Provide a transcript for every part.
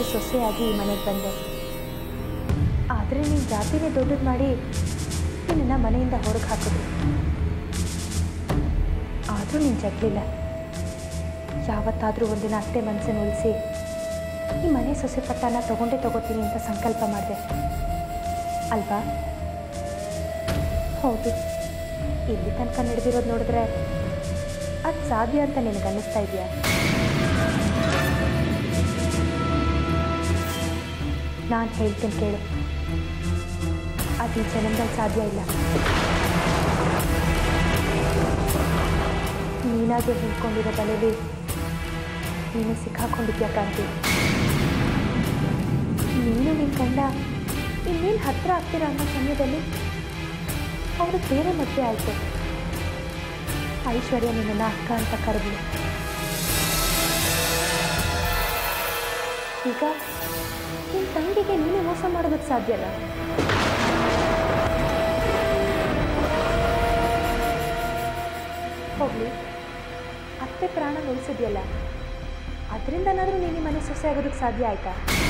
ಸೊಸೆಯಾಗಿ ಈ ಮನೆಗೆ ಬಂದೆ ಆದರೆ ನೀನು ಜಾತಿನೇ ದೊಡ್ಡದು ಮಾಡಿ ನಿನ್ನನ್ನು ಮನೆಯಿಂದ ಹೊರಗೆ ಹಾಕಿದ್ರು ಆದರೂ ನೀನು ಜಗ್ಲಿಲ್ಲ ಯಾವತ್ತಾದರೂ ಒಂದಿನ ಅತ್ತೆ ಮನಸ್ಸನ್ನು ಉಳಿಸಿ ಈ ಮನೆ ಸೊಸೆ ಪಟ್ಟನ ತಗೊಂಡೇ ತಗೋತೀನಿ ಅಂತ ಸಂಕಲ್ಪ ಮಾಡಿದೆ ಅಲ್ವಾ ಹೌದು ಇಲ್ಲಿ ತನಕ ನಡೆದಿರೋದು ನೋಡಿದ್ರೆ ಅದು ಸಾಧ್ಯ ಅಂತ ನಿನಗೆ ಅನ್ನಿಸ್ತಾ ಇದೆಯಾ ನಾನು ಹೇಳ್ತೀನಿ ಕೇಳು ಅದು ಈ ಜನ್ಮದಲ್ಲಿ ಸಾಧ್ಯ ಇಲ್ಲ ನೀನಾಗೆ ಹೇಳ್ಕೊಂಡಿರೋ ಬಲೆಯಲ್ಲಿ ನೀನು ಸಿಕ್ಕಾಕೊಂಡಿದ್ಯಾ ಕಾಂತಿ ನೀನು ನಿನ್ನ ಗಂಡ ಇನ್ನೇನು ಹತ್ರ ಆಗ್ತೀರಾ ಅನ್ನೋ ಸಮಯದಲ್ಲಿ ಅವರು ಬೇರೆ ಮದುವೆ ಆಯಿತು ಐಶ್ವರ್ಯ ನಿನ್ನನ್ನು ಅಕ್ಕ ಅಂತ ಕರೆದ್ಲು ಈಗ ನಿನ್ನ ತಂಗಿಗೆ ನೀನೇ ಮೋಸ ಮಾಡೋದಕ್ಕೆ ಸಾಧ್ಯನಾ ಹೋಗ್ಲಿ ಅತ್ತೆ ಪ್ರಾಣ ಉಳಿಸಿದ್ಯಲ್ಲ ಅದರಿಂದನಾದರೂ ನೀನು ಈ ಮನೆ ಸೊಸೆ ಆಗೋದಕ್ಕೆ ಸಾಧ್ಯ ಆಯ್ತಾ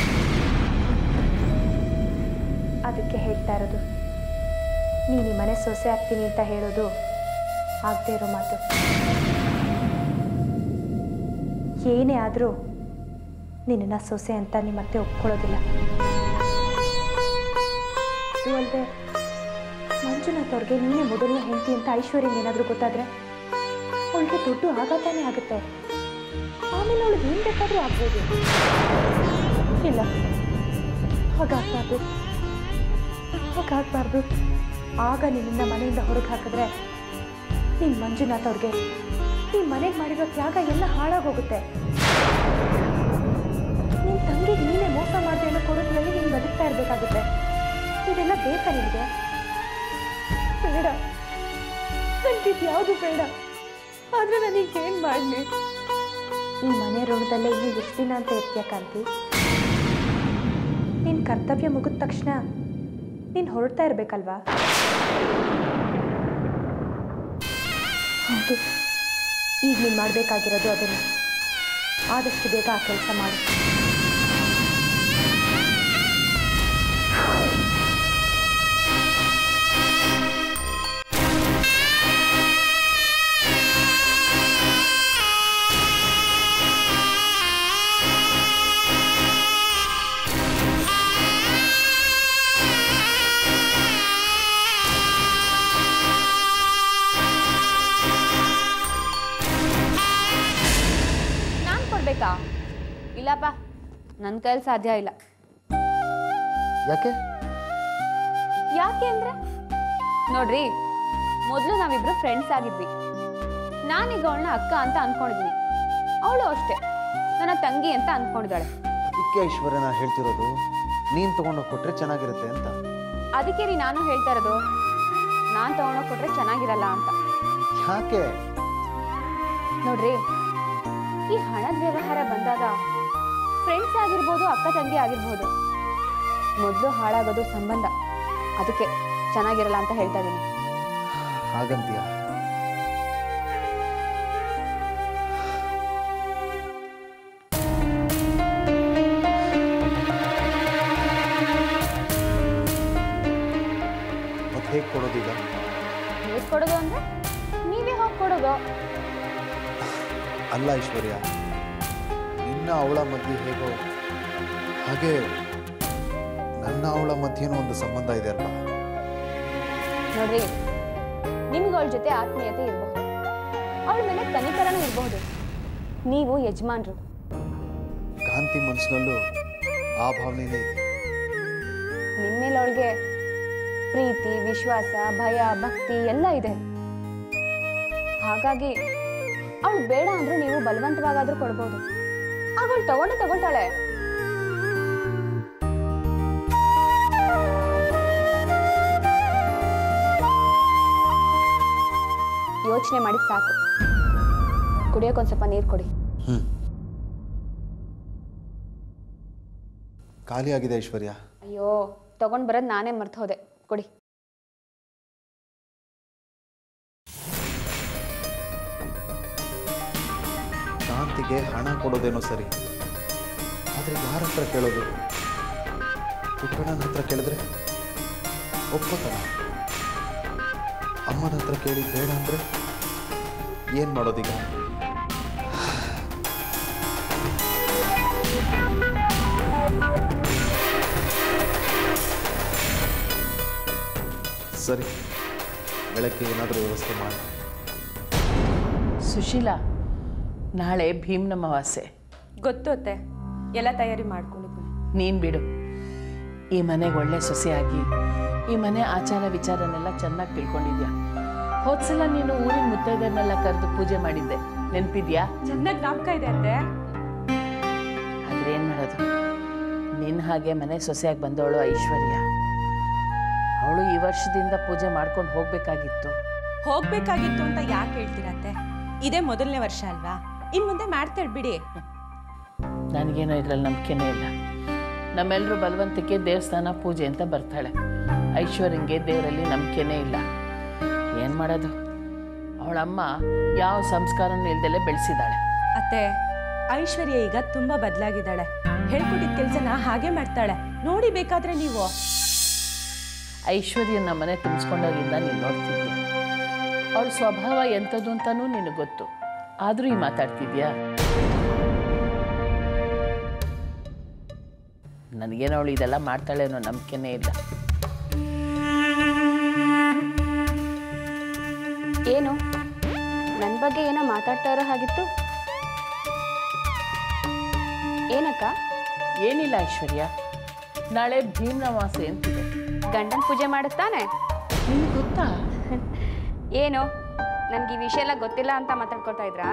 ಅದಕ್ಕೆ ಹೇಳ್ತಾ ಇರೋದು ನೀನು ಈ ಮನೆ ಸೊಸೆ ಆಗ್ತೀನಿ ಅಂತ ಹೇಳೋದು ಆಗದೆ ಇರೋ ಮಾತು ಏನೇ ಆದರೂ ನಿನ್ನನ್ನು ಸೊಸೆ ಅಂತ ನಿಮ್ಮ ಅತ್ತೆ ಒಪ್ಕೊಳ್ಳೋದಿಲ್ಲ ಅದು ಅಲ್ಲದೆ ಮಂಜುನಾಥ್ ಅವ್ರಿಗೆ ನೀನೇ ಮೊದಲನೇ ಹೆಂಡತಿ ಅಂತ ಐಶ್ವರ್ಯಂಗೆ ಏನಾದರೂ ಗೊತ್ತಾದರೆ ಅವಳಿಗೆ ದೊಡ್ಡ ಆಘಾತನೇ ಆಗುತ್ತೆ ಆಮೇಲೆ ಅವಳಿಗೆ ಏನು ಬೇಕಾದರೂ ಆಗ್ಬೋದು ಇಲ್ಲ ಹಾಗಾಗಬಾರ್ದು ಹಾಗಾಗಬಾರ್ದು ಆಗ ನಿನ್ನನ್ನು ಮನೆಯಿಂದ ಹೊರಗೆ ಹಾಕಿದ್ರೆ ನಿನ್ನ ಮಂಜುನಾಥ್ ಅವ್ರಿಗೆ ಈ ಮನೆಗೆ ಮಾಡಿರೋ ತ್ಯಾಗ ಎಲ್ಲ ಹಾಳಾಗೋಗುತ್ತೆ ನಿನ್ನ ತಂಗಿಗೆ ನೀನೇ ಮೋಸ ಮಾಡಿದೆ ಅನ್ನೋ ಕೊಡೋದ್ರಲ್ಲಿ ನೀನು ಬದುಕ್ತಾ ಇರಬೇಕಾಗುತ್ತೆ ಇದೆಲ್ಲ ಬೇಕಾ ನಿನಗೆ ಬೇಡ ನನಗಿದು ಯಾವುದು ಬೇಡ ಆದರೆ ನನಗೆ ಏನು ಮಾಡಲಿ ಈ ಮನೆ ಋಣದಲ್ಲೇ ಇನ್ನು ಎಷ್ಟು ದಿನ ಅಂತ ಇರ್ತೀಯ ಕಾಂತಿ ನಿನ್ನ ಕರ್ತವ್ಯ ಮುಗಿದ ತಕ್ಷಣ ನೀನು ಹೊರಡ್ತಾ ಇರಬೇಕಲ್ವಾ ಹೌದು ಈಗ ನೀನು ಮಾಡಬೇಕಾಗಿರೋದು ಅದನ್ನು ಆದಷ್ಟು ಬೇಗ ಆ ಕೆಲಸ ಮಾಡು ನಾನು ಕೊಡ್ಬೇಕಾ ಇಲ್ಲಪ್ಪ ನನ್ನ ಕೈಲಿ ಸಾಧ್ಯ ಇಲ್ಲ ಯಾಕೆ ಯಾಕೆ ಅಂದ್ರೆ ನೋಡ್ರಿ ಮೊದಲು ನಾವಿಬ್ರು ಫ್ರೆಂಡ್ಸ್ ಆಗಿದ್ವಿ ನಾನೀಗ ಅವಳನ್ನ ಅಕ್ಕ ಅಂತ ಅನ್ಕೊಂಡಿದ್ವಿ ಅವಳು ಅಷ್ಟೇ ನನ್ನ ತಂಗಿ ಅಂತ ಅನ್ಕೊಂಡಿದ್ದಾಳೆ ಅದಕ್ಕೆ ಐಶ್ವರ್ಯ ನಾನು ಹೇಳ್ತಿರೋದು ನೀನು ತೊಗೊಂಡೋಗಿ ಕೊಟ್ರೆ ಚೆನ್ನಾಗಿರುತ್ತೆ ಅಂತ ಅದಕ್ಕೆ ರೀ ನಾನು ಹೇಳ್ತಾ ಇರೋದು ನಾನು ತಗೊಂಡೋಗಿ ಕೊಟ್ರೆ ಚೆನ್ನಾಗಿರಲ್ಲ ಅಂತ ಯಾಕೆ ನೋಡ್ರಿ ಈ ಹಣದ ವ್ಯವಹಾರ ಬಂದಾಗ ಫ್ರೆಂಡ್ಸ್ ಆಗಿರ್ಬೋದು ಅಕ್ಕ ತಂಗಿ ಆಗಿರ್ಬೋದು ಮೊದಲು ಹಾಳಾಗೋದು ಸಂಬಂಧ ಅದಕ್ಕೆ ಚೆನ್ನಾಗಿರಲ್ಲ ಅಂತ ಹೇಳ್ತಾ ಇದ್ದೀನಿ ಹಾಗಂತೀಯ ಮತ್ತೆ ಹೇಗೆ ಕೊಡೋದೀಗ ಹೇಗೆ ಕೊಡೋದು ಅಂದ್ರೆ ನೀವೇ ಹೋಗಿ ಕೊಡೋದು ಅಲ್ಲ ಐಶ್ವರ್ಯ ನಿನ್ನ ಅವಳ ಮಧ್ಯೆ ಹೇಗೋ ಹಾಗೆ ನನ್ನ ಅವಳ ಮಧ್ಯೆನೂ ಒಂದು ಸಂಬಂಧ ಇದೆ ಅಲ್ವಾ ನೋಡ್ರಿ ನಿಮ್ಗೆ ಅವಳ ಜೊತೆ ಆತ್ಮೀಯತೆ ಇರಬಹುದು ಅವಳ ಮೇಲೆ ಕನಿಕರನೂ ಇರಬಹುದು ನೀವು ಯಜಮಾನ್ರು ಕಾಂತಿ ಮನಸ್ಸಿನಲ್ಲೂ ಆ ಭಾವನೆನೇ ಇದೆ ನಿಮ್ಮ ಮೇಲೆ ಅವಳಿಗೆ ಪ್ರೀತಿ ವಿಶ್ವಾಸ ಭಯ ಭಕ್ತಿ ಎಲ್ಲ ಇದೆ ಹಾಗಾಗಿ ಅವಳು ಬೇಡ ಅಂದ್ರೂ ನೀವು ಬಲವಂತವಾಗಾದ್ರೂ ಕೊಡ್ಬೋದು ಆಗ ಅವಳು ತಗೊಂಡೇ ತಗೊಳ್ತಾಳೆ ಯೋಚನೆ ಮಾಡಿ ಸಾಕು ಕುಡಿಯೋಕೊಂದು ಸ್ವಲ್ಪ ನೀರು ಕೊಡಿ ಹ್ಞೂ ಖಾಲಿಯಾಗಿದೆ ಐಶ್ವರ್ಯ ಅಯ್ಯೋ ತಗೊಂಡ್ ಬರೋದು ನಾನೇ ಮರ್ತು ಹೋದೆ ಕೊಡಿ ಕಾಂತಿಗೆ ಹಣ ಕೊಡೋದೇನೋ ಸರಿ ಆದರೆ ಯಾರ ಹತ್ರ ಕೇಳೋದು ಪುಟ್ಟಣ್ಣನ ಹತ್ರ ಕೇಳಿದ್ರೆ ಒಪ್ಕೋತಾನ ಅಮ್ಮನ ಹತ್ರ ಕೇಳಿ ಬೇಡ ಅಂದರೆ ಏನು ಮಾಡೋದೀಗ ಸರಿ ಬೆಳಗ್ಗೆ ಏನಾದರೂ ವ್ಯವಸ್ಥೆ ಮಾಡಿ ಸುಶೀಲಾ ನಾಳೆ ಭೀಮ್ನ ಅಮಾವಾಸ್ಯೆ ಗೊತ್ತು ಅತ್ತೆ ಎಲ್ಲ ತಯಾರಿ ಮಾಡ್ಕೊಂಡಿದ್ದೀನಿ ನೀನು ಬಿಡು ಈ ಮನೆಗೆ ಒಳ್ಳೆ ಸೊಸೆಯಾಗಿ ಈ ಮನೆ ಆಚಾರ ವಿಚಾರನೆಲ್ಲ ಚೆನ್ನಾಗಿ ತಿಳ್ಕೊಂಡಿದ್ಯಾ ಹೋದ್ಸಲ ನೀನು ಊರಿನ ಮುತ್ತೈದೆಯನ್ನೆಲ್ಲ ಕರೆದು ಪೂಜೆ ಮಾಡಿದ್ದೆ ನೆನಪಿದ್ಯಾ ಚೆನ್ನಾಗಿ ಜ್ಞಾಪಕ ಇದೆ ಅತ್ತೆ ಆದ್ರೆ ಏನು ಮಾಡೋದು ನಿನ್ನ ಹಾಗೆ ಮನೆ ಸೊಸೆಯಾಗಿ ಬಂದವಳು ಐಶ್ವರ್ಯ ಅವಳು ಈ ವರ್ಷದಿಂದ ಪೂಜೆ ಮಾಡ್ಕೊಂಡು ಹೋಗ್ಬೇಕಾಗಿತ್ತು ಹೋಗ್ಬೇಕಾಗಿತ್ತು ಅಂತ ಯಾಕೆ ಹೇಳ್ತೀರತ್ತೆ ಇದೇ ಮೊದಲನೇ ವರ್ಷ ಅಲ್ವಾ ಇನ್ ಮುಂದೆ ಮಾಡ್ತಾಳೆ ಬಿಡಿ ನನಗೇನೋ ಇದ್ರಲ್ಲಿ ನಂಬಿಕೆನೇ ಇಲ್ಲ ನಮ್ಮೆಲ್ಲರೂ ಬಲವಂತಕ್ಕೆ ದೇವಸ್ಥಾನ ಪೂಜೆ ಅಂತ ಬರ್ತಾಳೆ ಐಶ್ವರ್ಯಂಗೆ ದೇವರಲ್ಲಿ ನಂಬಿಕೆನೇ ಇಲ್ಲ ಏನು ಮಾಡೋದು ಅವಳಮ್ಮ ಯಾವ ಸಂಸ್ಕಾರನೂ ಇಲ್ದಲೆ ಬೆಳೆಸಿದಾಳೆ ಅತ್ತೆ ಐಶ್ವರ್ಯ ಈಗ ತುಂಬಾ ಬದಲಾಗಿದ್ದಾಳೆ ಹೇಳ್ಕೊಟ್ಟಿದ್ದ ಕೆಲಸನ ಹಾಗೆ ಮಾಡ್ತಾಳೆ ನೋಡಿ ಬೇಕಾದ್ರೆ ನೀವು ಐಶ್ವರ್ಯ ನಮ್ಮ ಮನೆ ತುಂಬಿಸ್ಕೊಂಡೋಗಿಂದ ನೀನು ನೋಡ್ತಿದ್ದೆ ಅವಳ ಸ್ವಭಾವ ಎಂಥದ್ದು ಅಂತನೂ ನಿನಗೆ ಗೊತ್ತು ಆದರೂ ಈ ಮಾತಾಡ್ತಿದ್ಯಾ ನನಗೇನೋ ಅವಳು ಇದೆಲ್ಲ ಮಾಡ್ತಾಳೆ ಅನ್ನೋ ನಂಬಿಕೆನೇ ಇಲ್ಲ ಏನು ನನ್ನ ಬಗ್ಗೆ ಏನೋ ಮಾತಾಡ್ತಾ ಇರೋ ಹಾಗಿತ್ತು ಏನಕ್ಕ ಏನಿಲ್ಲ ಐಶ್ವರ್ಯ ನಾಳೆ ಭೀಮ್ನವಾಸೆ ಅಂತಿದೆ ಗಂಡನ ಪೂಜೆ ಮಾಡುತ್ತಾನೆ ನಿನಗೆ ಗೊತ್ತಾ ಏನು ನನ್ಗೆ ಈ ವಿಷಯ ಎಲ್ಲ ಗೊತ್ತಿಲ್ಲ ಅಂತ ಮಾತಾಡ್ಕೊತಾ ಇದ್ರಾ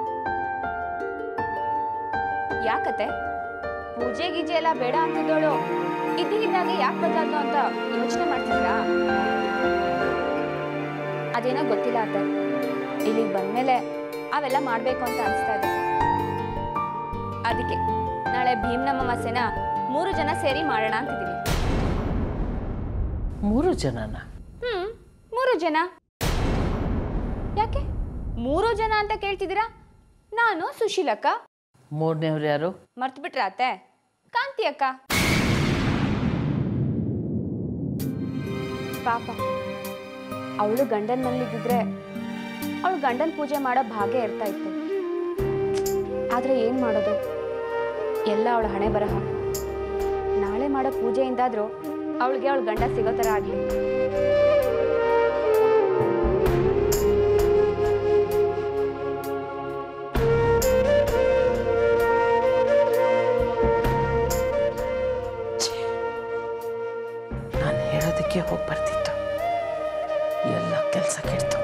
ಯಾಕತ್ತೆ ಪೂಜೆ ಗೀಜೆ ಎಲ್ಲ ಬೇಡ ಅಂತಿದ್ದೋಳು ಇದ್ದಕ್ಕಿದ್ದಾಗೆ ಯಾಕೆ ಬದಲಾದ್ಲು ಅಂತ ಯೋಚನೆ ಮಾಡ್ತಿದ್ರಾ ಅದೇನೋ ಗೊತ್ತಿಲ್ಲ ಅತ್ತೆ ಇಲ್ಲಿಗೆ ಬಂದ್ಮೇಲೆ ಅವೆಲ್ಲ ಮಾಡ್ಬೇಕು ಅಂತ ಅನಿಸ್ತಾ ಇದೆ ಅದಕ್ಕೆ ನಾಳೆ ಭೀಮ್ನ ಅಮಾವಾಸ್ಯೆನ ಮೂರು ಜನ ಸೇರಿ ಮಾಡೋಣ ಅಂತಿದ್ದೀವಿ ಮೂರು ಜನನ ಹ್ಮ್ ಮೂರು ಜನ ಯಾಕೆ ಮೂರು ಜನ ಅಂತ ಕೇಳ್ತಿದ್ದೀರಾ ನಾನು ಸುಶೀಲಕ್ಕ ಮೂರನೇವ್ರು ಯಾರು ಮರ್ತು ಬಿಟ್ರ ಅತ್ತೆ ಕಾಂತಿ ಅಕ್ಕ ಪಾಪ ಅವಳು ಗಂಡನ ಮನೇಲಿದ್ದಿದ್ರೆ ಅವಳು ಗಂಡನ ಪೂಜೆ ಮಾಡೋ ಭಾಗ್ಯ ಇರ್ತಾ ಇತ್ತು ಆದ್ರೆ ಏನ್ ಮಾಡೋದು ಎಲ್ಲ ಅವಳ ಹಣೆ ಬರಹ ನಾಳೆ ಮಾಡೋ ಪೂಜೆಯಿಂದಾದ್ರೂ ಅವಳಿಗೆ ಅವಳ ಗಂಡ ಸಿಗೋ ಥರ ಆಗ್ಲಿ ನಾನು ಹೇಳೋದಕ್ಕೆ ಹೋಗಿ ಬರ್ತಿತ್ತು ಎಲ್ಲ ಕೆಲಸ ಕೆಡ್ತು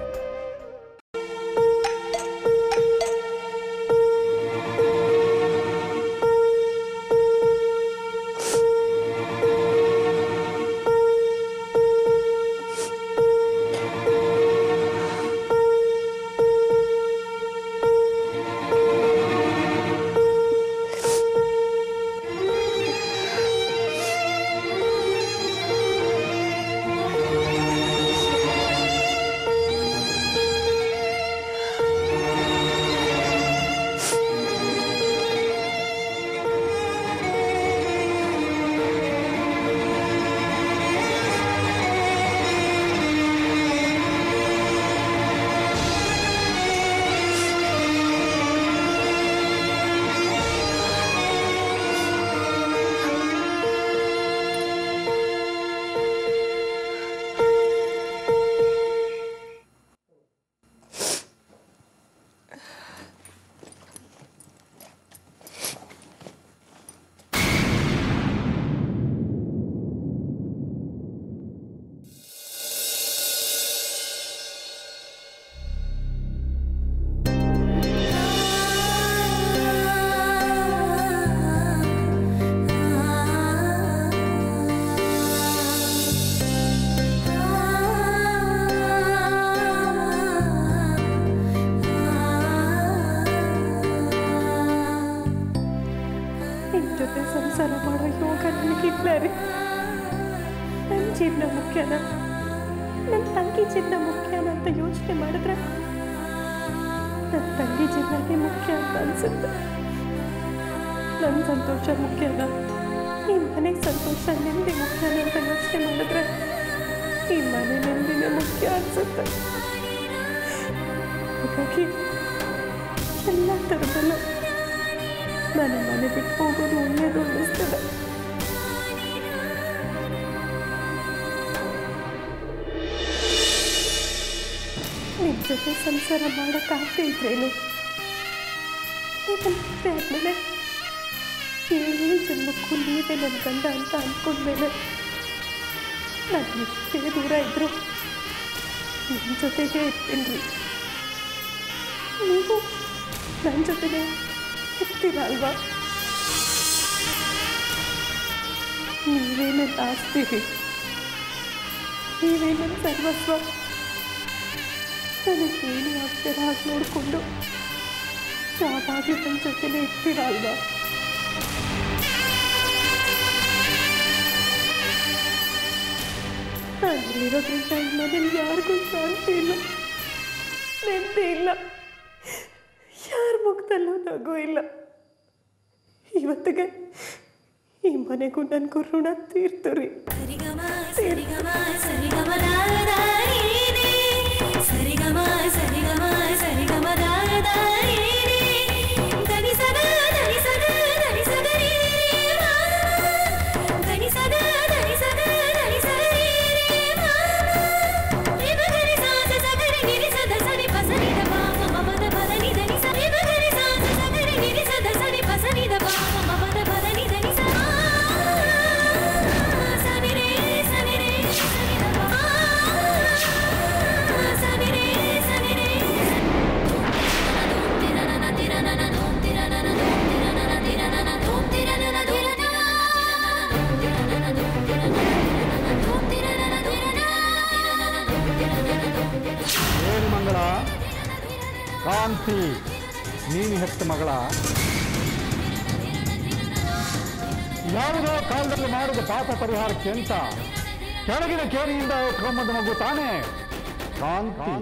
ನಿನ್ನ ಜೊತೆ ಸಂಸಾರ ಮಾಡೋ ಯೋಗ ನನಗಿಲ್ಲ ರೀ ನನ್ನ ಜೀವನ ಮುಖ್ಯನ ನನ್ನ ತಂಗಿ ಜೀವನ ಮುಖ್ಯನ ಅಂತ ಯೋಚನೆ ಮಾಡಿದ್ರೆ ನನ್ನ ತಂಗಿ ಜೀವನನೇ ಮುಖ್ಯ ಅಂತ ಅನ್ಸುತ್ತೆ ನನ್ನ ಸಂತೋಷ ಮುಖ್ಯನ ಈ ಮನೆ ಸಂತೋಷ ನೆಮ್ಮದಿ ಮುಖ್ಯನ ಅಂತ ಯೋಚನೆ ಮಾಡಿದ್ರೆ ಈ ಮನೆ ನೆಮ್ಮದಿನೇ ಮುಖ್ಯ ಅನ್ಸುತ್ತೆ ಹಾಗಾಗಿ ಎಲ್ಲ ಥರದಲ್ಲೂ ನಾನು ಮನೆ ಬಿಟ್ಟು ಹೋಗೋದು ಒಳ್ಳೆಯದು ಅನ್ನಿಸ್ತದೆ ನಿಮ್ಮ ಜೊತೆ ಸಂಸಾರ ಮಾಡೋಕ್ಕಾಗದೇ ಇದ್ರೇನು ಇದನ್ನ ಮದುವೆ ಆದಮೇಲೆ ಏಳು ಜನ್ಮಕ್ಕೂ ನೀವೇ ನನ್ನ ಗಂಡ ಅಂತ ಅಂದ್ಕೊಂಡ್ಮೇಲೆ ನಾನು ಎಷ್ಟೇ ದೂರ ಇದ್ರು ನಿಮ್ಮ ಜೊತೆಗೆ ಇರ್ತೀನಿ ನೀವು ನನ್ನ ಜೊತೆಗೆ ಇರ್ತೀರ ಅಲ್ವಾ ನೀವೇ ನನ್ನ ಆಸ್ತಿ ನೀವೇ ನನ್ನ ಸರ್ವಸ್ವ ನನಗೇನು ಆಗ್ತೀರ ಹಾಗೆ ನೋಡಿಕೊಂಡು ಯಾವಾಗಲೂ ನನ್ನ ಜೊತೆಲೇ ಇರ್ತೀರ ಅಲ್ವಾ ನಾನಿಲ್ಲಿರೋದ್ರಿಂದ ಈ ಮನೇಲಿ ಯಾರಿಗೂ ಶಾಂತಿ ಇಲ್ಲ ನೆಮ್ಮದಿ ಇಲ್ಲ ಯಾರ ಮುಖದಲ್ಲೂ ನಗು ಇಲ್ಲ ಇವತ್ತಿಗೆ ಈ ಮನೆಗೂ ನನಗೂ ಋಣ ತೀರ್ತು ರೀ ಸರಿಗಮ ಸರಿಗಮ ಸರಿಗಮ ದಾದಾರೀನೇ ಸರಿಗಮ ಸರಿಗಮ ಸರಿಗಮ ದಾದಾರೀನೇ ಧನಿ ಸದ ಧನಿ ಸದ ಧನಿ ಸದ ರೀ ಧನಿ ಸದ ಧನಿ ಸದ ಧನಿ ಸದ ರೀ ರಿಬಗರಿ ಸಾಸ ಸಗರಿ ನಿರಿ ಸದ ಸರಿ ಪಸರಿ ದ ಪಾಪ ಮಮದ ಪದನಿ ಧನಿ ಸ ರಿಬಗರಿ ಸಾಸ ಸಗರಿ ನಿರಿ ಸದ ಸರಿ ಪಸರಿ ದ ಪಾಪ ಮಮದ ಪದನಿ ಧನಿ ಸ ಸನಿ ರೇ ಸನಿ ರೇ ಸನಿ ದ ಪಾ ಸನಿ ರೇ ಸನಿ ರೇ ತಿರನನ ತಿರನನ ಧೂಮ್ ತಿರನನ ಧೂಮ್ ತಿರನನ ತಿರನನ ಧೂಮ್ ತಿರನನ ಧೂಮ್ ತಿರನನ ಏನು ಮಂಗಳ ಕಾಂತಿ ನೀನು ಹೆತ್ತ ಮಗಳ ಯಾವುದೋ ಕಾಲದಲ್ಲಿ ಮಾಡಿದ ಪಾಪ ಪರಿಹಾರಕ್ಕೆ ಅಂತ ಕೆಳಗಿನ ಕೇರಿಯಿಂದ ಎತ್ಕೊಂಬಂದ ಮಗು ತಾನೇ ಕಾಂತಿ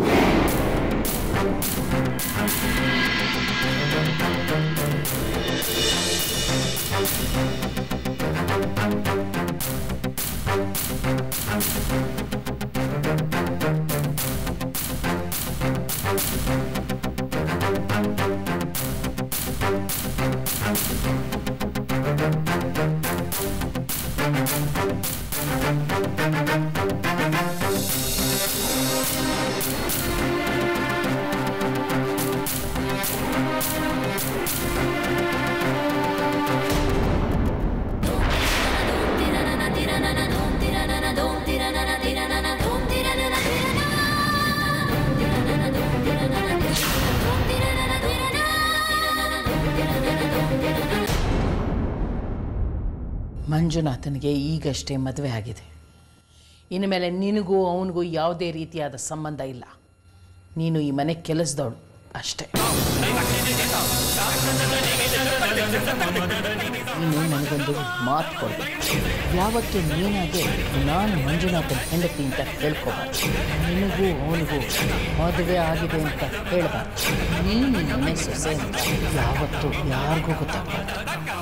ಮಂಜುನಾಥನಿಗೆ ಈಗಷ್ಟೇ ಮದುವೆ ಆಗಿದೆ ಇನ್ನು ಮೇಲೆ ನಿನಗೂ ಅವನಿಗೂ ಯಾವುದೇ ರೀತಿಯಾದ ಸಂಬಂಧ ಇಲ್ಲ ನೀನು ಈ ಮನೆ ಕೆಲಸದವಳು ಅಷ್ಟೇ ನೀನು ನನಗೊಂದು ಮಾತು ಕೊಡಬೇಕು ಯಾವತ್ತು ನೀನಾಗೆ ನಾನು ಮಂಜುನಾಥನ ಹೆಂಡತಿ ಅಂತ ಹೇಳ್ಕೋಬಾರ್ದು ನಿನಗೂ ಅವನಿಗೂ ಮದುವೆ ಆಗಿದೆ ಅಂತ ಹೇಳ್ಬಾರ್ದು ನೀನು ಮನೆ ಸೊಸೆ ಅಂತ ಯಾವತ್ತು ಯಾರಿಗೂ ಗೊತ್ತಾಗಬಾರ್ದು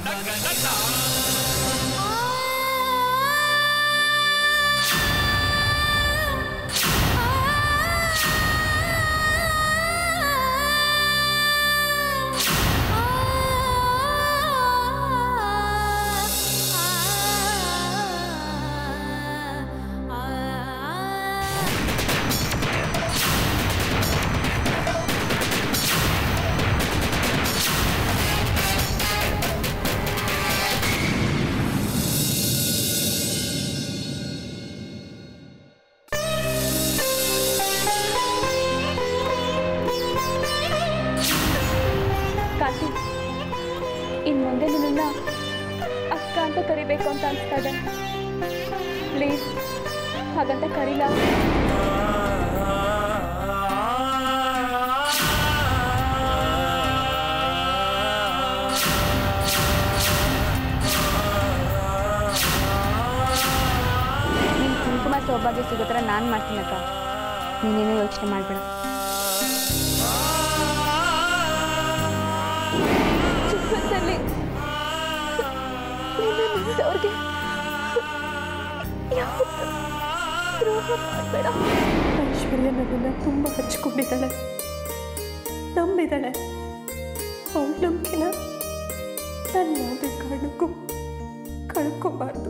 ಕಾಂತಿ ಇನ್ನು ಮುಂದೆ ನಿನ್ನನ್ನು ಅಕ್ಕ ಅಂತ ಕರಿಬೇಕು ಅಂತ ಅನಿಸ್ತಾ ಇದೆ ಪ್ಲೀಸ್ ಹಾಗಂತ ಕರೀಲ ನಿನ್ ಕುಂಕುಮ ಸೌಭಾಗ್ಯ ಸಿಗೋ ಥರ ನಾನು ಮಾಡ್ತೀನಿ ಅಕ್ಕ ನೀನೇನು ಯೋಚನೆ ಮಾಡಬೇಡ ಜೀವನದಲ್ಲಿ ಮನೆಯವ್ರಿಗೆ ಯಾವತ್ತೂ ದ್ರೋಹ ಮಾಡಬೇಡ ಐಶ್ವರ್ಯ ನನ್ನನ್ನು ತುಂಬ ಹಚ್ಕೊಂಡಿದ್ದಾಳೆ ನಂಬಿದ್ದಾಳೆ ಅವಳ ನಂಬಿಕೆನ ನಾನು ಯಾವುದೇ ಕಾರಣಕ್ಕೂ ಕಳ್ಕೋಬಾರ್ದು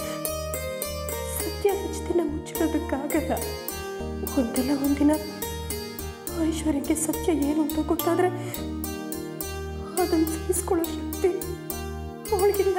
ಸತ್ಯ ಹೆಚ್ಚು ದಿನ ಮುಚ್ಚಿಡೋದಕ್ಕಾಗಲ್ಲ ಒಂದಲ್ಲ ಒಂದಿನ ಐಶ್ವರ್ಯಕ್ಕೆ ಸತ್ಯ ಏನು ಅಂತ ಗೊತ್ತಾದ್ರೆ ಅದನ್ನು ಸಹಿಸ್ಕೊಳ್ಳೋ ಶಕ್ತಿ ಅವಳಿಗಿಲ್ಲ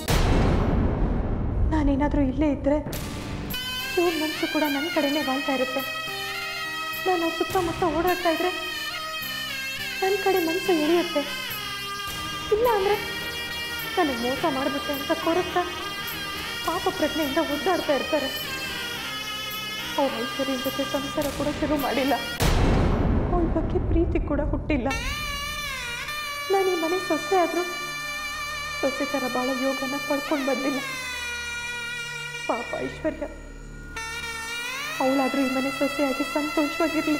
ನಾನೇನಾದರೂ ಇಲ್ಲೇ ಇದ್ದರೆ ಇವ್ರ ಮನಸ್ಸು ಕೂಡ ನನ್ನ ಕಡೆನೇ ಬಾಳ್ತಾ ಇರುತ್ತೆ ನಾನು ಅವ್ರ ಸುತ್ತಮುತ್ತ ಓಡಾಡ್ತಾ ಇದ್ರೆ ನನ್ನ ಕಡೆ ಮನಸ್ಸು ಎಳೆಯುತ್ತೆ ಇಲ್ಲ ಅಂದರೆ ನನಗೆ ಮೋಸ ಮಾಡಿಬಿಟ್ಟೆ ಅಂತ ಕೊರಗ್ತಾ ಪಾಪ ಪ್ರಜ್ಞೆಯಿಂದ ಒದ್ದಾಡ್ತಾ ಇರ್ತಾರೆ ಅವ್ರ ಐಶ್ವರ್ಯನ ಜೊತೆ ಸಂಸಾರ ಕೂಡ ಶುರು ಮಾಡಿಲ್ಲ ಅವಳ ಬಗ್ಗೆ ಪ್ರೀತಿ ಕೂಡ ಹುಟ್ಟಿಲ್ಲ ನಾನು ಈ ಮನೆ ಸೊಸೆ ಆದರೂ ಸೊಸೆ ಥರ ಭಾಳ ಯೋಗನ ಪಡ್ಕೊಂಡು ಬಂದಿಲ್ಲ ಪಾಪ ಐಶ್ವರ್ಯ ಅವಳಾದರೂ ಈ ಮನೆ ಸೊಸೆಯಾಗಿ ಸಂತೋಷವಾಗಿರಲಿ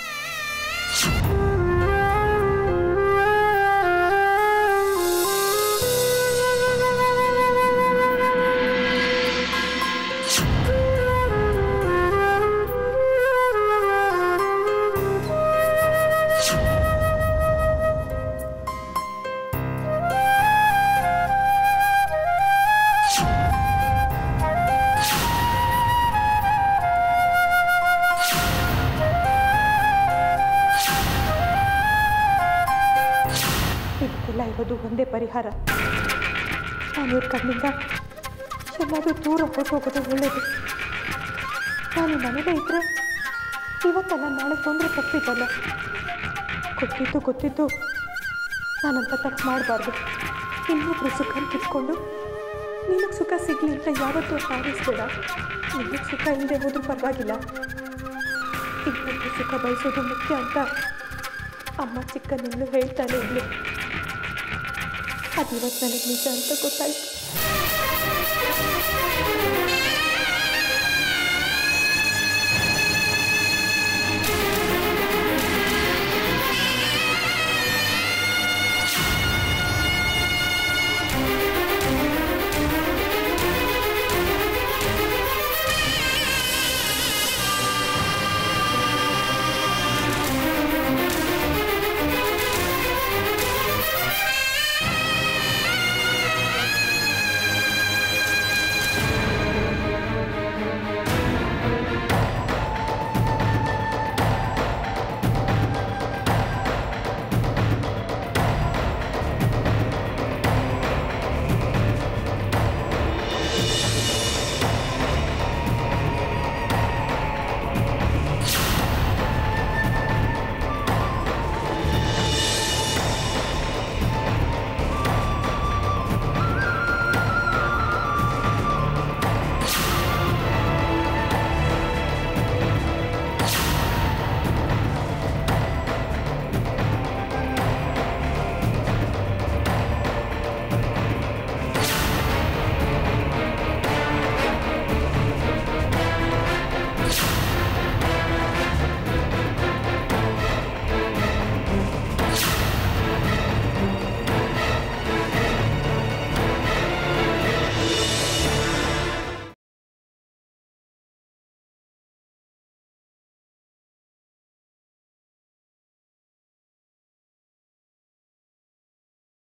ಇದಕ್ಕೆಲ್ಲ ಇರೋದು ಒಂದೇ ಪರಿಹಾರ ನಾನು ಇವ್ರ ಕಣ್ಣಿಂದ ಎಲ್ಲಾದರೂ ದೂರ ಹೊರಟೋಗೋದು ಒಳ್ಳೆಯದು ನಾನು ಮನೇಲೇ ಇದ್ದರೆ ಇವತ್ತಲ್ಲ ನಾಳೆ ತೊಂದರೆ ತಪ್ಪಿದ್ದಲ್ಲ ಗೊತ್ತಿದ್ದು ಗೊತ್ತಿದ್ದು ನಾನಂತ ತಪ್ಪು ಮಾಡಬಾರ್ದು ಇನ್ನೊಬ್ರು ಸುಖ ಕಿತ್ಕೊಂಡು ನಿನಗೆ ಸುಖ ಸಿಗಲಿ ಅಂತ ಯಾವತ್ತೂ ಹಾರಿಸ್ಬೇಡ ನಿನಗೆ ಸುಖ ಇಲ್ಲದೆ ಹೋದ್ರೂ ಪರವಾಗಿಲ್ಲ ಇನ್ನೊಬ್ರು ಸುಖ ಬಯಸೋದು ಮುಖ್ಯ ಅಂತ ಅಮ್ಮ ಚಿಕ್ಕನಿಂದಲೂ ಹೇಳ್ತಾನೆ ಇದ್ಲು ಅದು ಇವತ್ತು ನನಗೆ ನಿಜ ಅಂತ ಗೊತ್ತಾಯ್ತು